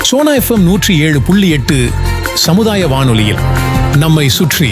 Sona FM நூற்றி ஏழு புள்ளி எட்டு சமுதாய வானொலியில் நம்மை சுற்றி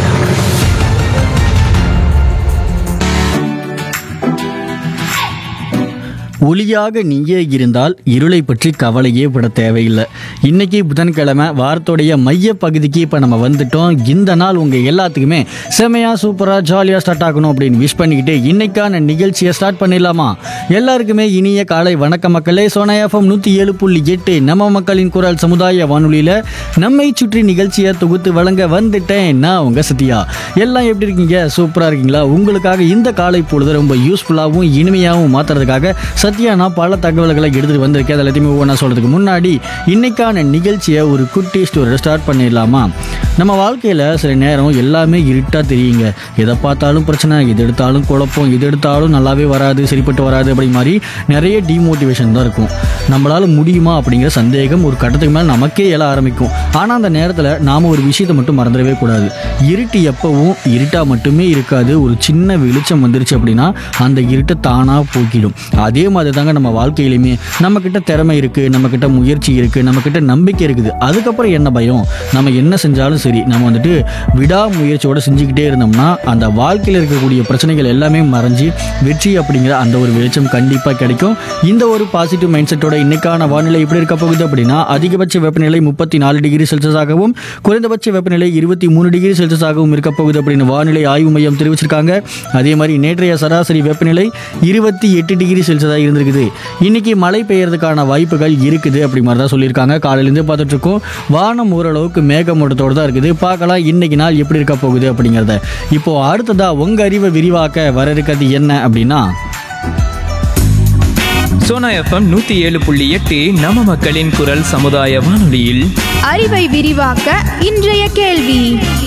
ஒளியாக நீயே இருந்தால் இருளை பற்றி கவலையே பட தேவையில்லை இன்னைக்கு புதன்கிழமை வாரத்துடைய மைய பகுதிக்கு இப்போ நம்ம வந்துட்டோம் இந்த நாள் உங்கள் எல்லாத்துக்குமே செமையா சூப்பராக ஜாலியாக ஸ்டார்ட் ஆகணும் அப்படின்னு விஷ் பண்ணிக்கிட்டு இன்னைக்கான நிகழ்ச்சியை ஸ்டார்ட் பண்ணிடலாமா எல்லாருக்குமே இனிய காலை வணக்க மக்களே சோனா எஃப்எம் நூற்றி ஏழு புள்ளி எட்டு நம்ம மக்களின் குரல் சமுதாய வானொலியில் நம்மை சுற்றி நிகழ்ச்சியை தொகுத்து வழங்க வந்துட்டேன் நான் உங்கள் சத்யா எல்லாம் எப்படி இருக்கீங்க சூப்பராக இருக்கீங்களா உங்களுக்காக இந்த காலை பொழுது ரொம்ப யூஸ்ஃபுல்லாகவும் இனிமையாகவும் மாற்றுறதுக்காக சத்யா நான் பல தகவல்களை எடுத்துகிட்டு வந்திருக்கேன் அது எல்லாத்தையுமே ஒவ்வொன்றா சொல்கிறதுக்கு முன்னாடி இன்னைக்கான நிகழ்ச்சியை ஒரு குட்டி ஸ்டோரியில் ஸ்டார்ட் பண்ணிடலாமா நம்ம வாழ்க்கையில் சில நேரம் எல்லாமே இருட்டாக தெரியுங்க எதை பார்த்தாலும் பிரச்சனை எது எடுத்தாலும் குழப்பம் எது எடுத்தாலும் நல்லாவே வராது சரிப்பட்டு வராது அப்படி மாதிரி நிறைய டிமோட்டிவேஷன் தான் இருக்கும் நம்மளால் முடியுமா அப்படிங்கிற சந்தேகம் ஒரு கட்டத்துக்கு மேலே நமக்கே எழ ஆரம்பிக்கும் ஆனால் அந்த நேரத்தில் நாம் ஒரு விஷயத்தை மட்டும் மறந்துடவே கூடாது இருட்டு எப்பவும் இருட்டாக மட்டுமே இருக்காது ஒரு சின்ன வெளிச்சம் வந்துருச்சு அப்படின்னா அந்த இருட்டை தானாக போக்கிடும் அதே மாதிரி தாங்க நம்ம வாழ்க்கையிலுமே நம்மக்கிட்ட திறமை இருக்குது நம்மக்கிட்ட முயற்சி இருக்குது நம்மக்கிட்ட நம்பிக்கை இருக்குது அதுக்கப்புறம் என்ன பயம் நம்ம என்ன செஞ்சாலும் சரி நம்ம வந்துட்டு விடாமுயற்சியோட செஞ்சுக்கிட்டே இருந்தோம்னா அந்த வாழ்க்கையில் இருக்கக்கூடிய பிரச்சனைகள் எல்லாமே மறைஞ்சு வெற்றி அப்படிங்கிற அந்த ஒரு வெளிச்சம் கண்டிப்பாக கிடைக்கும் இந்த ஒரு பாசிட்டிவ் மைண்ட் செட்டோட இன்னைக்கான வானிலை எப்படி இருக்க போகுது அப்படின்னா அதிகபட்ச வெப்பநிலை முப்பத்தி நாலு டிகிரி செல்சியஸாகவும் குறைந்தபட்ச வெப்பநிலை இருபத்தி மூணு டிகிரி செல்சியஸாகவும் இருக்க போகுது அப்படின்னு வானிலை ஆய்வு மையம் தெரிவிச்சிருக்காங்க அதே மாதிரி நேற்றைய சராசரி வெப்பநிலை இருபத்தி எட்டு டிகிரி செல்சியஸாக இருந்திருக்குது இன்னைக்கு மழை பெய்யறதுக்கான வாய்ப்புகள் இருக்குது அப்படி மாதிரி தான் சொல்லியிருக்காங்க காலையிலேருந்து பார்த்துட்டு இருக்கோம் வானம் ஓரளவுக்கு மேகமூட்டத்தோடு தான் இருக்குது பார்க்கலாம் இன்னைக்கு நாள் எப்படி இருக்க போகுது அப்படிங்கிறத இப்போ அடுத்ததா உங்க அறிவை விரிவாக்க வர இருக்கிறது என்ன அப்படின்னா சோனா எஃப்எம் நூத்தி ஏழு புள்ளி எட்டு நம்ம மக்களின் குரல் சமுதாய வானொலியில் அறிவை விரிவாக்க இன்றைய கேள்வி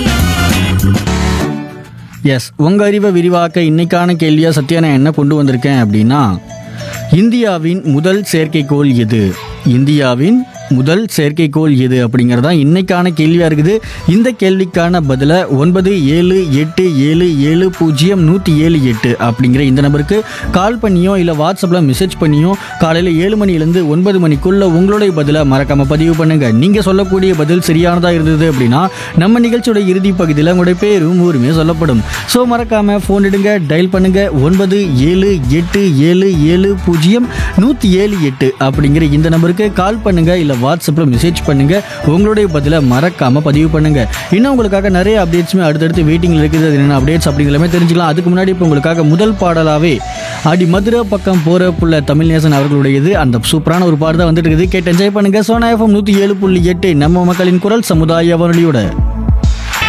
எஸ் உங்க அறிவை விரிவாக்க இன்னைக்கான கேள்வியா சத்யா நான் என்ன கொண்டு வந்திருக்கேன் அப்படின்னா இந்தியாவின் முதல் செயற்கைக்கோள் எது இந்தியாவின் முதல் செயற்கைக்கோள் எது அப்படிங்கிறது தான் இன்னைக்கான கேள்வியாக இருக்குது இந்த கேள்விக்கான பதிலை ஒன்பது ஏழு எட்டு ஏழு ஏழு பூஜ்ஜியம் நூற்றி ஏழு எட்டு அப்படிங்கிற இந்த நம்பருக்கு கால் பண்ணியோ இல்லை வாட்ஸ்அப்பில் மெசேஜ் பண்ணியோ காலையில் ஏழு மணிலேருந்து ஒன்பது மணிக்குள்ள உங்களுடைய பதிலை மறக்காம பதிவு பண்ணுங்க நீங்கள் சொல்லக்கூடிய பதில் சரியானதாக இருந்தது அப்படின்னா நம்ம நிகழ்ச்சியோட இறுதி பகுதியில் உங்களுடைய பேரும் ஊருமே சொல்லப்படும் ஸோ மறக்காம ஃபோன் எடுங்க டயல் பண்ணுங்க ஒன்பது ஏழு எட்டு ஏழு ஏழு பூஜ்ஜியம் நூற்றி ஏழு எட்டு அப்படிங்கிற இந்த நம்பருக்கு கால் பண்ணுங்க இல்லை வாட்ஸ்அப்பில் மெசேஜ் பண்ணுங்க உங்களுடைய பதிலை மறக்காம பதிவு பண்ணுங்க இன்னும் உங்களுக்காக நிறைய அப்டேட்ஸுமே அடுத்தடுத்து வெயிட்டிங்கில் இருக்குது அது என்ன அப்டேட்ஸ் அப்படிங்கிறமே தெரிஞ்சுக்கலாம் அதுக்கு முன்னாடி இப்போ உங்களுக்காக முதல் பாடலாவே அடி மதுரை பக்கம் போற புள்ள தமிழ்நேசன் அவர்களுடையது அந்த சூப்பரான ஒரு பாடு தான் வந்துட்டு இருக்குது கேட்டு என்ஜாய் பண்ணுங்க சோனா எஃப்எம் நூற்றி ஏழு புள்ளி எட்டு நம்ம மக்களின் குரல் சமுதாய வானொலியோட